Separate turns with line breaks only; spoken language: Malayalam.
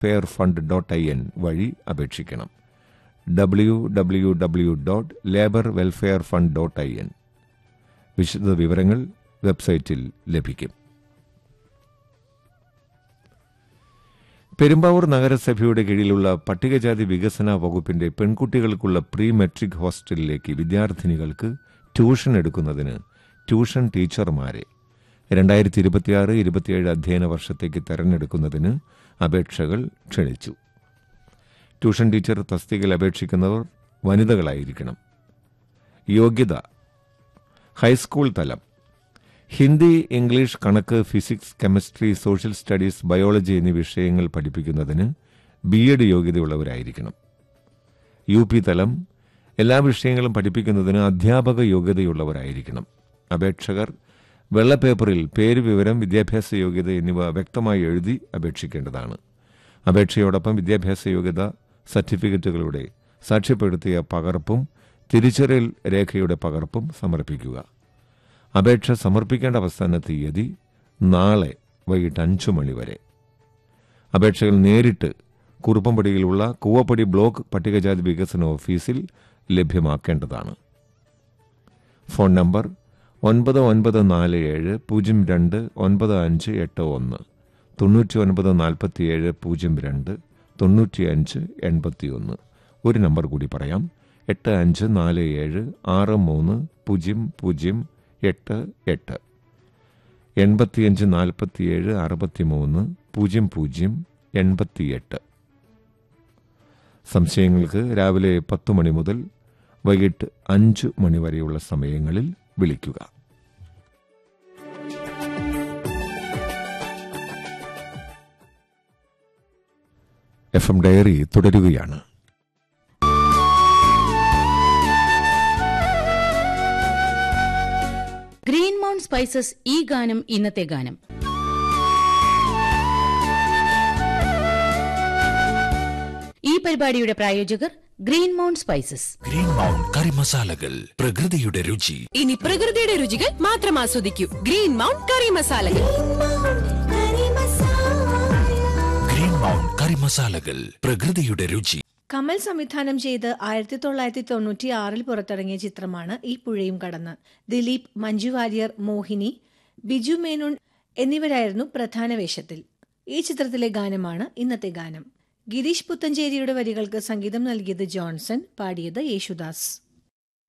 welfare fund dot I N വഴി അപേക്ഷിക്കണം W W W dot labour welfare fund dot I N വിശദ വിവരങ്ങൾ വെബ്സൈറ്റിൽ ലഭിക്കും പെരുമ്പാവൂർ നഗരസഭയുടെ കീഴിലുള്ള പട്ടികജാതി വികസന വകുപ്പിന്റെ പെൺകുട്ടികൾക്കുള്ള പ്രീ മെട്രിക് ഹോസ്റ്റലിലേക്ക് വിദ്യാർത്ഥിനികൾക്ക് ട്യൂഷൻ എടുക്കുന്നതിന് ട്യൂഷൻ ടീച്ചർമാരെ രണ്ടായിരത്തി ഇരുപത്തിയാറ് ഇരുപത്തിയേഴ് അധ്യയന വർഷത്തേക്ക് തെരഞ്ഞെടുക്കുന്നതിന് അപേക്ഷകൾ ക്ഷണിച്ചു ട്യൂഷൻ ടീച്ചർ തസ്തികയിൽ അപേക്ഷിക്കുന്നവർ വനിതകളായിരിക്കണം യോഗ്യത ഹൈസ്കൂൾ തലം ഹിന്ദി ഇംഗ്ലീഷ് കണക്ക് physics chemistry social studies biology എന്നീ വിഷയങ്ങൾ പഠിപ്പിക്കുന്നതിന് ബി എഡ് യോഗ്യതയുള്ളവരായിരിക്കണം യു പി തലം എല്ലാ വിഷയങ്ങളും പഠിപ്പിക്കുന്നതിന് അധ്യാപക യോഗ്യതയുള്ളവരായിരിക്കണം അപേക്ഷകർ വെള്ളപ്പേപ്പറിൽ പേര് വിവരം വിദ്യാഭ്യാസ യോഗ്യത എന്നിവ വ്യക്തമായി എഴുതി അപേക്ഷിക്കേണ്ടതാണ് അപേക്ഷയോടൊപ്പം വിദ്യാഭ്യാസ യോഗ്യത സർട്ടിഫിക്കറ്റുകളുടെ സാക്ഷ്യപ്പെടുത്തിയ പകർപ്പും തിരിച്ചറിയൽ രേഖയുടെ പകർപ്പും സമർപ്പിക്കുക അപേക്ഷ സമർപ്പിക്കേണ്ട അവസാന തീയതി നാളെ വൈകിട്ട് അഞ്ചു മണിവരെ അപേക്ഷകൾ നേരിട്ട് കുറുപ്പമ്പടിയിലുള്ള കൂവപ്പടി ബ്ലോക്ക് പട്ടികജാതി വികസന ഓഫീസിൽ ലഭ്യമാക്കേണ്ടതാണ് ഫോൺ നമ്പർ ഒൻപത് ഒൻപത് നാല് ഏഴ് പൂജ്യം രണ്ട് ഒൻപത് അഞ്ച് എട്ട് ഒന്ന് തൊണ്ണൂറ്റി ഒൻപത് നാൽപ്പത്തിയേഴ് പൂജ്യം രണ്ട് തൊണ്ണൂറ്റിയഞ്ച് എൺപത്തിയൊന്ന് ഒരു നമ്പർ കൂടി പറയാം എട്ട് അഞ്ച് നാല് ഏഴ് ആറ് മൂന്ന് പൂജ്യം പൂജ്യം എട്ട് എട്ട് എൺപത്തിയഞ്ച് നാൽപ്പത്തിയേഴ് അറുപത്തിമൂന്ന് പൂജ്യം പൂജ്യം എൺപത്തിയെട്ട് സംശയങ്ങൾക്ക് രാവിലെ പത്ത് മണി മുതൽ വൈകിട്ട് അഞ്ച് മണി വരെയുള്ള സമയങ്ങളിൽ വിളിക്കുക എഫ് എം ഡയറി തുടരുകയാണ്
ഗ്രീൻ മൗണ്ട് സ്പൈസസ് ഈ ഗാനം ഇന്നത്തെ ഗാനം ഈ പരിപാടിയുടെ പ്രായോജകർ green mount spices
green mount curry മസാലകൾ പ്രകൃതിയുടെ രുചി
ഇനി പ്രകൃതിയുടെ രുചികൾ മാത്രം ആസ്വദിക്കൂ ഗ്രീൻ മൗണ്ട് കറി മസാലകൾ
ഗ്രീൻ മൗണ്ട് കറി മസാലകൾ പ്രകൃതിയുടെ രുചി
കമൽ സംവിധാനം ചെയ്ത് ആയിരത്തി തൊള്ളായിരത്തി തൊണ്ണൂറ്റി ആറിൽ പുറത്തിറങ്ങിയ ചിത്രമാണ് ഈ പുഴയും കടന്ന് ദിലീപ് മഞ്ജു വാര്യർ മോഹിനി ബിജു മേനോൻ എന്നിവരായിരുന്നു പ്രധാന വേഷത്തിൽ ഈ ചിത്രത്തിലെ ഗാനമാണ് ഇന്നത്തെ ഗാനം ഗിരീഷ് പുത്തഞ്ചേരിയുടെ വരികൾക്ക് സംഗീതം നൽകിയത് ജോൺസൺ പാടിയത് യേശുദാസ്